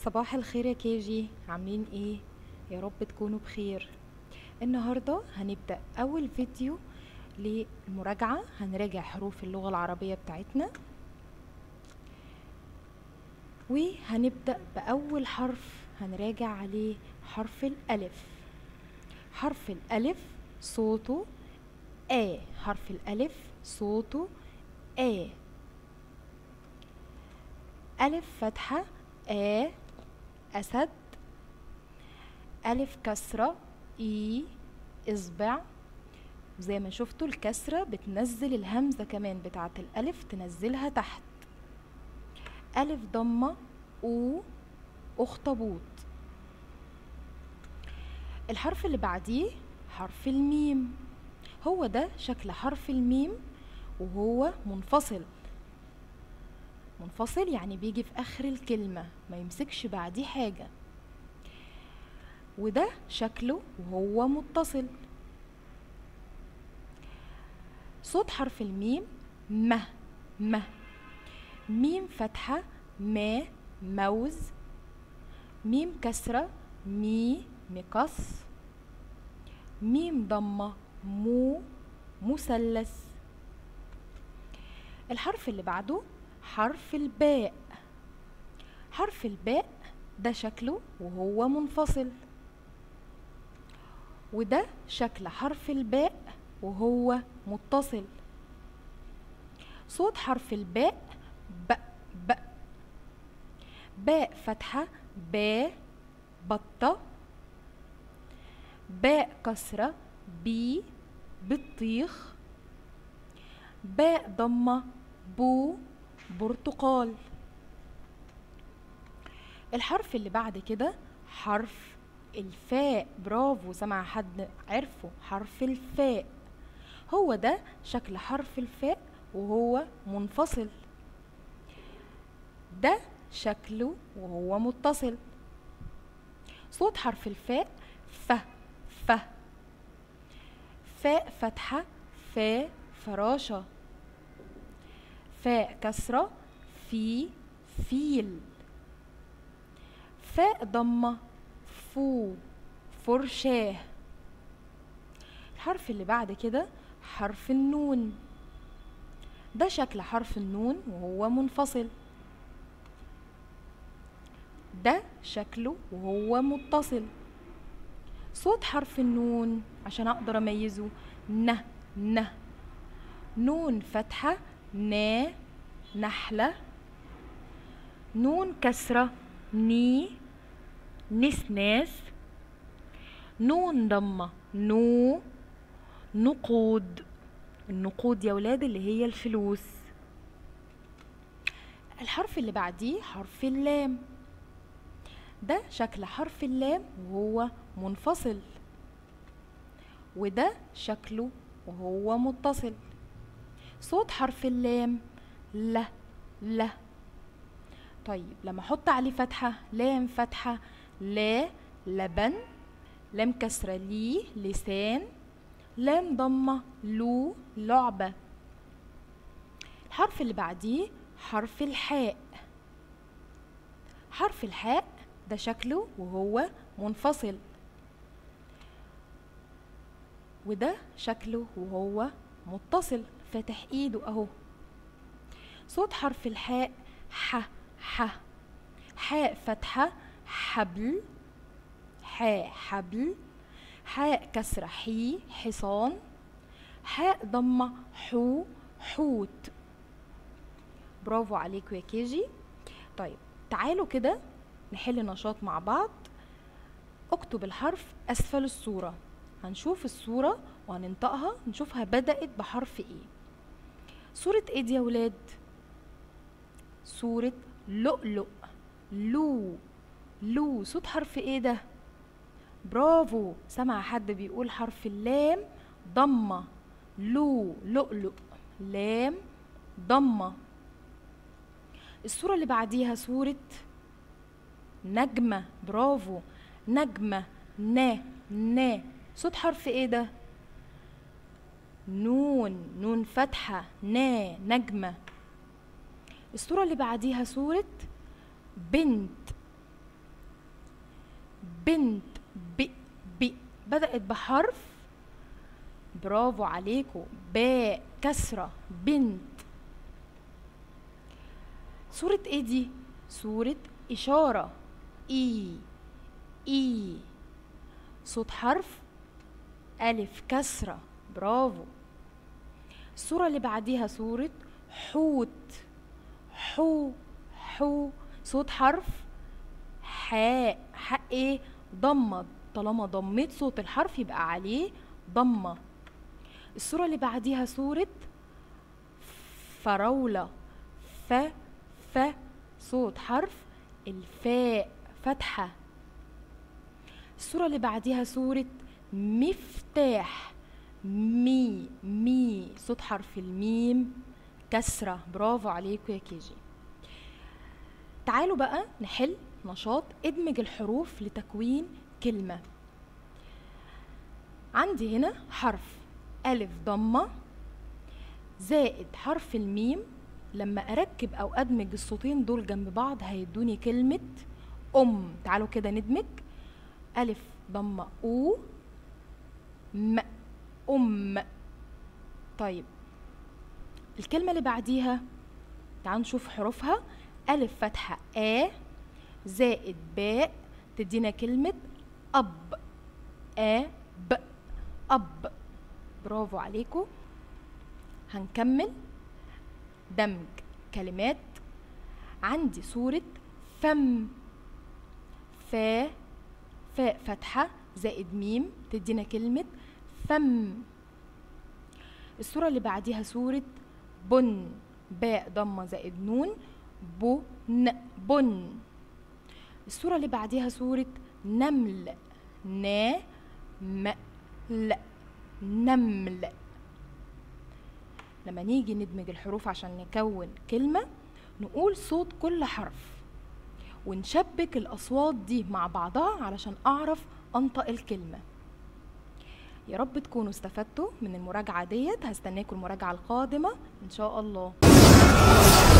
صباح الخير يا كيجي عاملين ايه يا رب تكونوا بخير النهارده هنبدا اول فيديو للمراجعه هنراجع حروف اللغه العربيه بتاعتنا وهنبدا باول حرف هنراجع عليه حرف الالف حرف الالف صوته آ حرف الالف صوته آ ألف فتحة آ أسد ألف كسرة إي إصبع زي ما شفتوا الكسرة بتنزل الهمزة كمان بتاعة الألف تنزلها تحت ألف ضمة أو أخطبوط الحرف اللي بعديه حرف الميم هو ده شكل حرف الميم وهو منفصل منفصل يعني بيجي في آخر الكلمة ما يمسكش بعديه حاجة وده شكله وهو متصل صوت حرف الميم م م ميم فتحة ما موز ميم كسرة مي مقص ميم ضمة مو مثلث الحرف اللي بعده حرف الباء حرف الباء ده شكله وهو منفصل وده شكل حرف الباء وهو متصل صوت حرف الباء ب ب باء فتحة با بطة باء كسرة بي بطيخ باء ضمة بو برتقال الحرف اللي بعد كده حرف الفاء برافو سمع حد عرفه حرف الفاء هو ده شكل حرف الفاء وهو منفصل ده شكله وهو متصل صوت حرف الفاء ف ف فاء فتحة فاء فراشة فاء كسرة في فيل فاء ضمة فو فرشاه الحرف اللي بعد كده حرف النون ده شكل حرف النون وهو منفصل ده شكله وهو متصل صوت حرف النون عشان اقدر اميزه ن ن نون فتحة نا نحلة نون كسرة ني نسناس نون ضمة نو نقود النقود يا ولاد اللي هي الفلوس الحرف اللي بعديه حرف اللام ده شكل حرف اللام وهو منفصل وده شكله وهو متصل صوت حرف اللام ل ل طيب لما احط عليه فتحة لام فتحة لا لبن لام كسرة لي لسان لام ضمة لو لعبة الحرف اللي بعديه حرف الحاء حرف الحاء ده شكله وهو منفصل وده شكله وهو متصل فاتح ايده اهو صوت حرف الحاء ح ح حاء فتحة حبل حاء حبل حاء كسرة حي حصان حاء ضمة حو حوت برافو عليكم يا كيجي طيب تعالوا كده نحل نشاط مع بعض اكتب الحرف اسفل الصورة هنشوف الصورة وهننطقها نشوفها بدأت بحرف ايه صورة ايه دي يا ولاد صورة لؤلؤ لو لو صوت حرف ايه ده برافو سمع حد بيقول حرف اللام ضمة لو لؤلؤ لام ضمة الصورة اللي بعديها صورة نجمة برافو نجمة نا نا صوت حرف ايه ده نون نون فتحة نا نجمة الصورة اللي بعديها صورة بنت بنت ب ب بدأت بحرف برافو عليكم باء كسرة بنت صورة ايه دي؟ صورة إشارة إي إي صوت حرف ألف كسرة برافو الصورة اللي بعديها صورة حوت حو حو صوت حرف حاء حاء ايه ضمة طالما ضميت صوت الحرف يبقى عليه ضمة الصورة اللي بعديها صورة فراولة ف ف صوت حرف الفاء فتحة الصورة اللي بعديها صورة مفتاح مي مي صوت حرف الميم كسرة برافو عليكم يا كيجي تعالوا بقى نحل نشاط ادمج الحروف لتكوين كلمة عندي هنا حرف ألف ضمة زائد حرف الميم لما أركب أو أدمج الصوتين دول جنب بعض هيدوني كلمة أم تعالوا كده ندمج ألف ضمة أو م أم طيب الكلمة اللي بعديها تعالوا نشوف حروفها ألف فتحة آ زائد باء تدينا كلمة أب آ ب أب برافو عليكم هنكمل دمج كلمات عندي صورة فم فا فاء فتحة زائد ميم تدينا كلمة فم الصورة اللي بعديها صورة بن باء ضمة زائد نون بن بن الصورة اللي بعديها صورة نمل نا م ل نمل لما نيجي ندمج الحروف عشان نكون كلمة نقول صوت كل حرف ونشبك الأصوات دي مع بعضها علشان أعرف أنطق الكلمة يا رب تكونوا استفدتوا من المراجعة ديت هستناكم المراجعة القادمة إن شاء الله